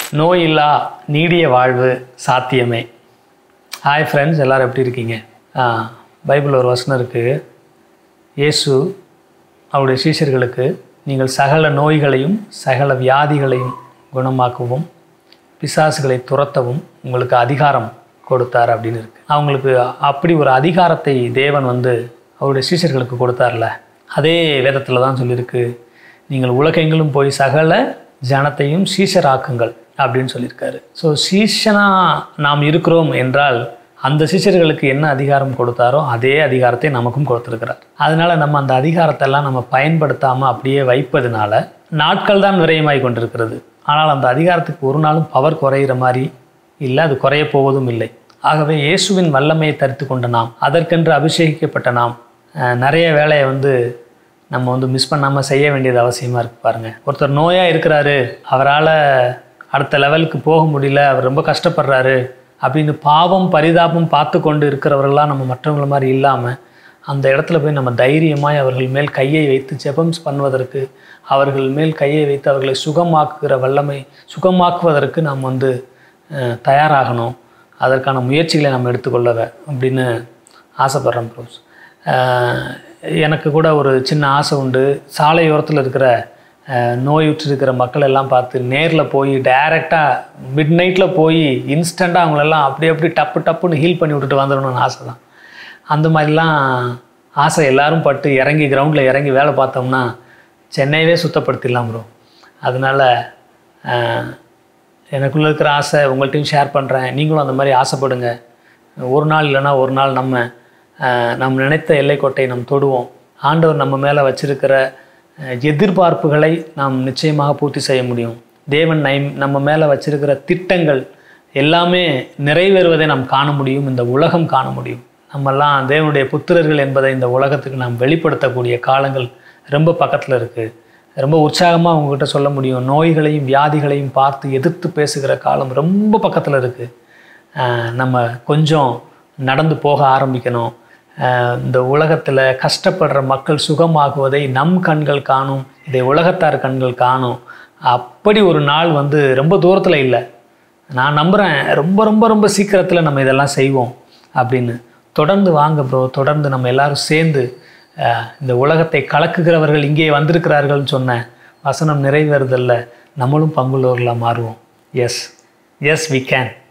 நோயில்லா நீடிய வாழ்வு சாத்தியமே ஹாய் ஃப்ரெண்ட்ஸ் எல்லோரும் எப்படி இருக்கீங்க ஆ, பைபிள் ஒரு வசனம் இருக்குது இயேசு அவருடைய சீஷர்களுக்கு நீங்கள் சகல நோய்களையும் சகல வியாதிகளையும் குணமாக்கவும் பிசாசுகளை துரத்தவும் உங்களுக்கு அதிகாரம் கொடுத்தார் அப்படின்னு இருக்கு அவங்களுக்கு அப்படி ஒரு அதிகாரத்தை தேவன் வந்து அவருடைய சீஷர்களுக்கு கொடுத்தார்ல அதே வேதத்தில் தான் சொல்லியிருக்கு நீங்கள் உலகெங்கிலும் போய் சகல ஜனத்தையும் சீஷராக்குங்கள் அப்படின்னு சொல்லியிருக்காரு ஸோ சீஷனா நாம் இருக்கிறோம் என்றால் அந்த சிஷ்யர்களுக்கு என்ன அதிகாரம் கொடுத்தாரோ அதே அதிகாரத்தை நமக்கும் கொடுத்துருக்கிறார் அதனால நம்ம அந்த அதிகாரத்தெல்லாம் நம்ம பயன்படுத்தாமல் அப்படியே வைப்பதனால நாட்கள் தான் விரயமாய் கொண்டிருக்கிறது ஆனால் அந்த அதிகாரத்துக்கு ஒரு நாளும் பவர் குறையிற மாதிரி இல்லை அது குறைய போவதும் இல்லை ஆகவே இயேசுவின் வல்லமையை தரித்து கொண்ட நாம் அதற்கென்று அபிஷேகிக்கப்பட்ட நாம் அஹ், நிறைய வேலையை வந்து நம்ம வந்து மிஸ் பண்ணாமல் செய்ய வேண்டியது அவசியமாக இருக்குது பாருங்கள் ஒருத்தர் நோயாக இருக்கிறாரு அவரால் அடுத்த லெவலுக்கு போக முடியல அவர் ரொம்ப கஷ்டப்படுறாரு அப்படின்னு பாவம் பரிதாபம் பார்த்து கொண்டு இருக்கிறவர்களாம் நம்ம மற்றவங்கள மாதிரி இல்லாமல் அந்த இடத்துல போய் நம்ம தைரியமாய் அவர்கள் மேல் கையை வைத்து ஜெபம் பண்ணுவதற்கு அவர்கள் மேல் கையை வைத்து அவர்களை சுகமாக்குகிற வல்லமை சுகமாக்குவதற்கு நாம் வந்து அஹ், தயாராகணும் அதற்கான முயற்சிகளை நம்ம எடுத்துக்கொள்ள வே- அப்படின்னு ஆசைப்பட்றேன் ப்ரோஸ் எனக்கு கூட ஒரு சின்ன ஆசை உண்டு சாலையோரத்தில் இருக்கிற அஹ், நோயுற்று இருக்கிற மக்கள் எல்லாம் பார்த்து நேரில் போய் டைரெக்டாக மிட் நைட்டில் போய் இன்ஸ்டண்ட்டாக அவங்களெல்லாம் அப்படி அப்படி டப்பு டப்புன்னு ஹீல் பண்ணி விட்டுட்டு வந்துடணும்னு ஆசை தான் அந்த மாதிரிலாம் ஆசை எல்லாரும் பட்டு இறங்கி கிரவுண்டில் இறங்கி வேலை பார்த்தோம்னா சென்னையவே சுத்தப்படுத்திடலாம் ப்ரோ அதனால் எனக்குள்ளே இருக்கிற ஆசை உங்கள்கிட்டையும் ஷேர் பண்ணுறேன் நீங்களும் அந்த மாதிரி ஆசைப்படுங்க ஒரு நாள் இல்லைன்னா ஒரு நாள் நம்ம அஹ், நாம் நினைத்த எல்லைக்கோட்டை நாம் தொடுவோம் ஆண்டவர் நம்ம மேலே வச்சிருக்கிற அஹ், எதிர்பார்ப்புகளை நாம் நிச்சயமாக பூர்த்தி செய்ய முடியும் தேவன் நை நம்ம மேலே வச்சிருக்கிற திட்டங்கள் எல்லாமே நிறைவேறுவதை நாம் காண முடியும் இந்த உலகம் காண முடியும் நம்மெல்லாம் தேவனுடைய புத்திரர்கள் என்பதை இந்த உலகத்துக்கு நாம் வெளிப்படுத்தக்கூடிய காலங்கள் ரொம்ப பக்கத்தில் இருக்குது ரொம்ப உற்சாகமாக உங்ககிட்ட சொல்ல முடியும் நோய்களையும் வியாதிகளையும் பார்த்து எதிர்த்து பேசுகிற காலம் ரொம்ப பக்கத்தில் இருக்குது நம்ம கொஞ்சம் நடந்து போக ஆரம்பிக்கணும் ஆஹ் இந்த உலகத்தில் கஷ்டப்படுற மக்கள் சுகமாகுவதை நம் கண்கள் காணும் இதை உலகத்தார் கண்கள் காணும் அப்படி ஒரு நாள் வந்து ரொம்ப தூரத்தில் இல்லை நான் நம்புகிறேன் ரொம்ப ரொம்ப ரொம்ப சீக்கிரத்தில் நம்ம இதெல்லாம் செய்வோம் அப்படின்னு தொடர்ந்து வாங்க ப்ரோ தொடர்ந்து நம்ம எல்லாரும் சேர்ந்து அஹ், இந்த உலகத்தை கலக்குகிறவர்கள் இங்கே வந்திருக்கிறார்கள்னு சொன்ன வசனம் நிறைவேறுதல்ல நம்மளும் பங்குள்ளவர்களாக மாறுவோம் எஸ் எஸ் வி கேன்